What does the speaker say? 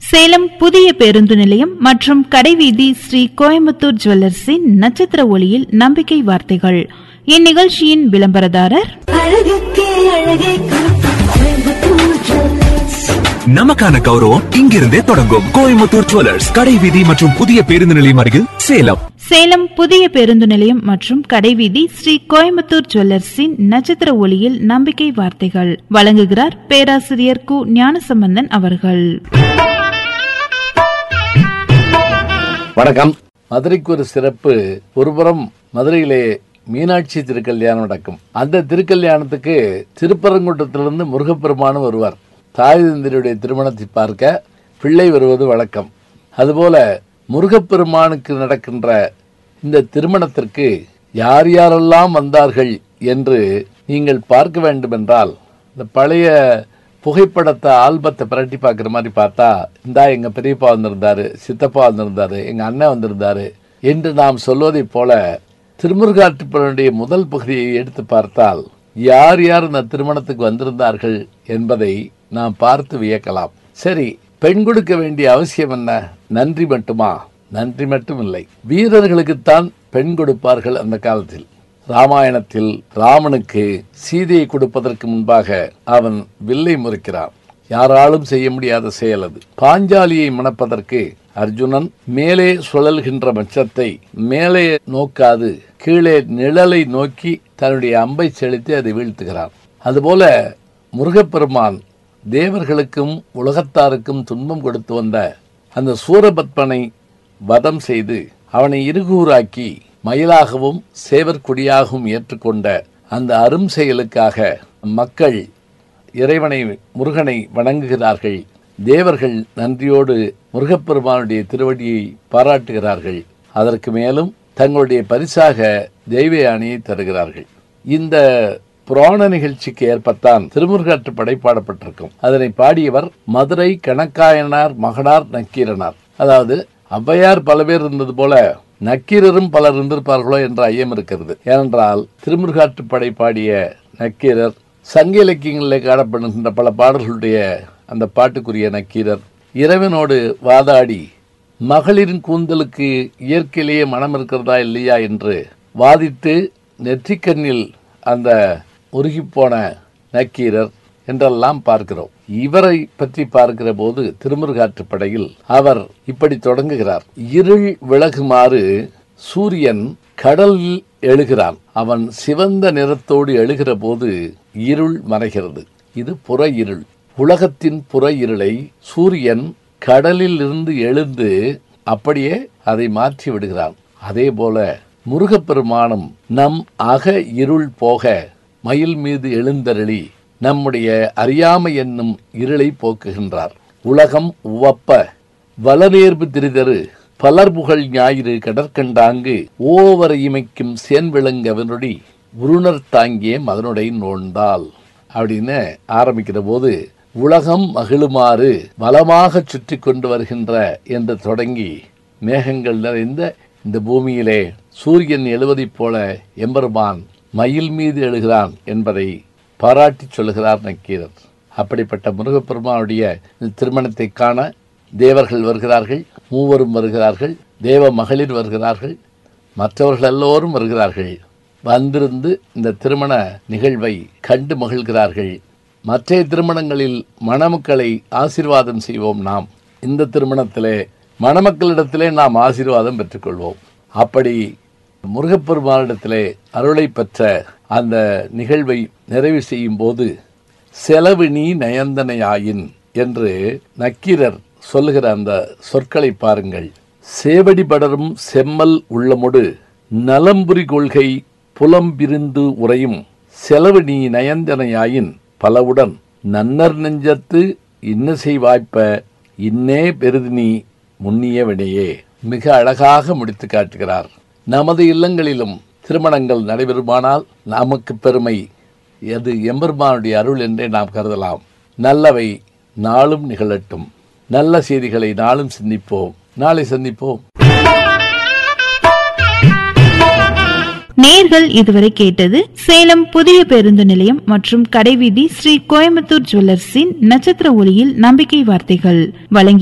சேலம் புதிய பேருந்து நிலையம் மற்றும் கடைவீதி ஸ்ரீ கோயம்புத்தூர் ஜுவல்லர்ஸின் நட்சத்திர ஒளியில் நம்பிக்கை வார்த்தைகள் இந்நிகழ்ச்சியின் விளம்பரதாரர் அழகுக்கே அழகே கோயம்புத்தூர் ஜுவல்லர்ஸ் நமக்கான கௌரவம் இங்கிருந்தே தொடங்கும் கோயம்புத்தூர் ஜுவல்லர்ஸ் கடை வீதி மற்றும் புதிய பேருந்து நிலையம் அருகில் சேலம் சேலம் புதிய பேருந்து நிலையம் மற்றும் கடைவீதி ஸ்ரீ கோயம்புத்தூர் ஜுவல்லர்ஸின் நட்சத்திர ஒளியில் நம்பிக்கை வார்த்தைகள் வழங்குகிறார் பேராசிரியர் கு ஞானசம்பந்தன் அவர்கள் வணக்கம் மதுரைக்கு ஒரு சிறப்பு ஒருபுறம் மதுரையிலே மீனாட்சி திருக்கல்யாணம் நடக்கும் அந்த திருக்கல்யாணத்துக்கு திருப்பரங்குன்றத்திலிருந்து முருகப்பெருமானும் வருவார் தாய் தந்திரியுடைய திருமணத்தை பார்க்க பிள்ளை வருவது வழக்கம் அதுபோல முருகப்பெருமானுக்கு நடக்கின்ற இந்த திருமணத்திற்கு யார் யாரெல்லாம் வந்தார்கள் என்று நீங்கள் பார்க்க வேண்டுமென்றால் இந்த பழைய புகைப்படத்தை ஆல்பத்தை பிரட்டி பார்க்குற மாதிரி பார்த்தா இந்தா எங்க பெரியப்பா வந்திருந்தாரு சித்தப்பா வந்திருந்தாரு எங்க அண்ணன் வந்திருந்தாரு என்று நாம் சொல்வதைப் போல திருமுருகாற்றுப்பனுடைய முதல் பகுதியை எடுத்து பார்த்தால் யார் யார் இந்த திருமணத்துக்கு வந்திருந்தார்கள் என்பதை நாம் பார்த்து வியக்கலாம் சரி பெண் கொடுக்க வேண்டிய அவசியம் என்ன நன்றி மட்டுமா நன்றி மட்டும் இல்லை வீரர்களுக்குத்தான் பெண் கொடுப்பார்கள் அந்த காலத்தில் ராமாயணத்தில் ராமனுக்கு சீதையை கொடுப்பதற்கு முன்பாக அவன் வில்லை முறிக்கிறான் யாராலும் செய்ய முடியாத செயல் அது பாஞ்சாலியை மணப்பதற்கு அர்ஜுனன் மேலே சுழல்கின்ற மச்சத்தை மேலே நோக்காது கீழே நிழலை நோக்கி தன்னுடைய அம்பை செலுத்தி அதை வீழ்த்துகிறான் அதுபோல முருகப்பெருமான் தேவர்களுக்கும் உலகத்தாருக்கும் துன்பம் கொடுத்து வந்த அந்த சூரபத்மனை வதம் செய்து அவனை இருகூறாக்கி மயிலாகவும் சேவற்குடியாகவும் ஏற்றுக்கொண்ட அந்த அரும் செயலுக்காக மக்கள் இறைவனை முருகனை வணங்குகிறார்கள் தேவர்கள் நன்றியோடு முருகப்பெருமானுடைய திருவடியை பாராட்டுகிறார்கள் அதற்கு மேலும் தங்களுடைய பரிசாக தெய்வ யானையை தருகிறார்கள் இந்த புராண நிகழ்ச்சிக்கு ஏற்பத்தான் திருமுருகாற்று படை பாடப்பட்டிருக்கும் அதனை பாடியவர் மதுரை கணக்காயனார் மகனார் நக்கீரனார் அதாவது ஔவையார் பல பேர் இருந்தது போல நக்கீரரும் பலர் இருந்திருப்பார்களோ என்ற ஐயம் இருக்கிறது ஏனென்றால் திருமுருகாற்று படை பாடிய நக்கீரர் சங்க இலக்கியங்களில் காணப்படுகின்ற பல பாடல்களுடைய அந்த பாட்டுக்குரிய நக்கீரர் இறைவனோடு வாதாடி மகளிரின் கூந்தலுக்கு இயற்கையிலேயே மனம் இருக்கிறதா இல்லையா என்று வாதிட்டு நெற்றிக்கண்ணில் அந்த உருகிப்போன நக்கீரர் என்றெல்லாம் பார்க்கிறோம் இவரை பற்றி பார்க்கிற போது திருமுருகாற்று படையில் அவர் இப்படி தொடங்குகிறார் இருள் விலகுமாறு சூரியன் கடலில் எழுகிறான் அவன் சிவந்த நிறத்தோடு எழுகிற போது இருள் மறைகிறது இது புற இருள் உலகத்தின் புற இருளை சூரியன் கடலில் இருந்து எழுந்து அப்படியே அதை மாற்றி விடுகிறான் அதே போல முருகப்பெருமானும் நம் அக இருள் போக மயில் மீது எழுந்தருளி நம்முடைய அறியாமை என்னும் இருளை போக்குகின்றார் உலகம் உவப்ப வளநேர்பு திரிதரு பலர்புகழ் ஞாயிறு கடற்கண்டாங்கு ஓவர இமைக்கும் சேன்விளங்கவனுடி உருணர் தாங்கிய மதனுடைய நோண்டால் அப்படின்னு ஆரம்பிக்கிற போது உலகம் மகிழுமாறு வளமாக சுற்றி கொண்டு வருகின்ற என்று தொடங்கி மேகங்கள் நிறைந்த இந்த பூமியிலே சூரியன் எழுவதைப் போல எம்பெருமான் மயில் மீது எழுகிறான் என்பதை பாராட்டி சொல்லுகிறார் நக்கீரர் அப்படிப்பட்ட முருகப்பெருமானுடைய இந்த திருமணத்தை காண தேவர்கள் வருகிறார்கள் மூவரும் வருகிறார்கள் தேவ மகளிர் வருகிறார்கள் மற்றவர்கள் எல்லோரும் வருகிறார்கள் வந்திருந்து இந்த திருமண நிகழ்வை கண்டு மகிழ்கிறார்கள் மற்ற திருமணங்களில் மணமக்களை ஆசீர்வாதம் செய்வோம் நாம் இந்த திருமணத்திலே மணமக்களிடத்திலே நாம் ஆசீர்வாதம் பெற்றுக்கொள்வோம் அப்படி முருகப்பெருமானிடத்திலே அருளை பெற்ற அந்த நிகழ்வை நிறைவு செய்யும் போது செலவு நீ நயந்தனையாயின் என்று நக்கீரர் சொல்லுகிற அந்த சொற்களை பாருங்கள் சேவடி படரும் செம்மல் உள்ளமுடு நலம்புரி கொள்கை புலம்பிருந்து உறையும் செலவு நீ நயந்தனையாயின் பலவுடன் நன்னர் நெஞ்சத்து இன்னசை வாய்ப்ப இன்னே பெருது நீ முன்னிய வினையே மிக அழகாக முடித்து காட்டுகிறார் நமது இல்லங்களிலும் திருமணங்கள் நடைபெறுமானால் நமக்கு பெருமை அது எம்பெருமானுடைய அருள் என்றே நாம் கருதலாம் நல்லவை நாளும் நிகழட்டும் நல்ல செய்திகளை நாளும் சிந்திப்போம் நாளை சந்திப்போம் நேர்கள் இதுவரை கேட்டது சேலம் புதிய பேருந்து நிலையம் மற்றும் கடைவீதி ஸ்ரீ கோயம்புத்தூர் ஜுவல்லர்ஸின் நட்சத்திர ஒளியில் நம்பிக்கை வார்த்தைகள் வழங்கி